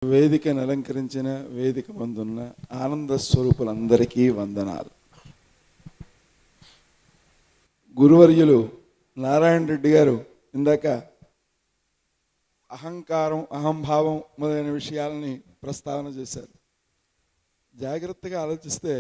వేదికను అలంకరించిన వేదిక ముందున్న ఆనంద స్వరూపులందరికీ వందనాలు గురువర్యులు నారాయణ రెడ్డి గారు ఇందాక అహంకారం అహంభావం మొదలైన విషయాలని ప్రస్తావన చేశారు జాగ్రత్తగా ఆలోచిస్తే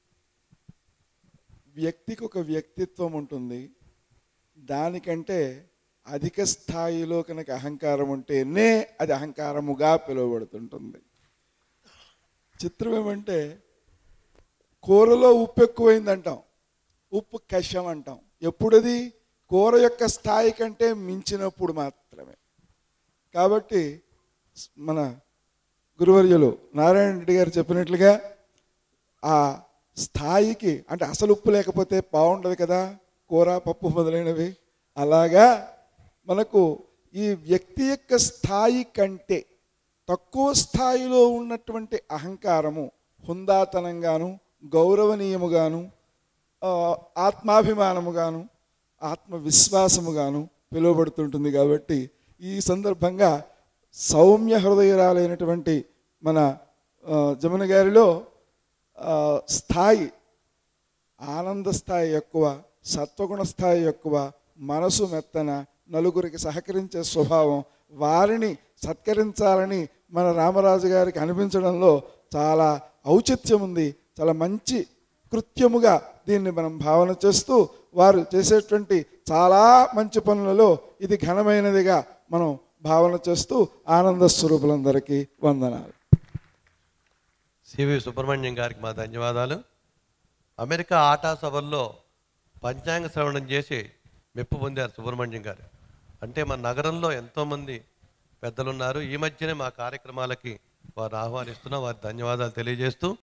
వ్యక్తికి ఒక వ్యక్తిత్వం ఉంటుంది దానికంటే అధిక స్థాయిలో కనుక అహంకారం ఉంటేనే అది అహంకారముగా పిలువబడుతుంటుంది చిత్రం ఏమంటే కూరలో ఉప్పు ఎక్కువైంది అంటాం ఉప్పు కషం అంటాం ఎప్పుడది కూర యొక్క స్థాయి కంటే మించినప్పుడు మాత్రమే కాబట్టి మన గురువర్యులు నారాయణ రెడ్డి గారు చెప్పినట్లుగా ఆ స్థాయికి అంటే అసలు ఉప్పు లేకపోతే బాగుండదు కదా కూర పప్పు మొదలైనవి అలాగా మనకు ఈ వ్యక్తి యొక్క స్థాయి కంటే తక్కువ స్థాయిలో ఉన్నటువంటి అహంకారము హుందాతనంగాను గౌరవనీయముగాను ఆ, ఆత్మాభిమానముగాను ఆత్మవిశ్వాసముగాను పిలువబడుతుంటుంది కాబట్టి ఈ సందర్భంగా సౌమ్య హృదయరాలైనటువంటి మన ఆ, జమున గారిలో ఆ, స్థాయి ఆనంద స్థాయి ఎక్కువ సత్వగుణ స్థాయి ఎక్కువ మనసు మెత్తన నలుగురికి సహకరించే స్వభావం వారిని సత్కరించాలని మన రామరాజు గారికి అనిపించడంలో చాలా ఔచిత్యం ఉంది చాలా మంచి కృత్యముగా దీన్ని మనం భావన చేస్తూ వారు చేసేటువంటి చాలా మంచి పనులలో ఇది ఘనమైనదిగా మనం భావన చేస్తూ ఆనంద స్వరూపులందరికీ వందనాలు సివి సుబ్రహ్మణ్యం గారికి మా ధన్యవాదాలు అమెరికా ఆటా సభల్లో పంచాంగ శ్రవణం చేసి మెప్పు పొందారు సుబ్రహ్మణ్యం గారు అంటే మన నగరంలో ఎంతోమంది పెద్దలు ఉన్నారు ఈ మధ్యనే మా కార్యక్రమాలకి వారు ఆహ్వానిస్తున్నా వారి ధన్యవాదాలు తెలియజేస్తూ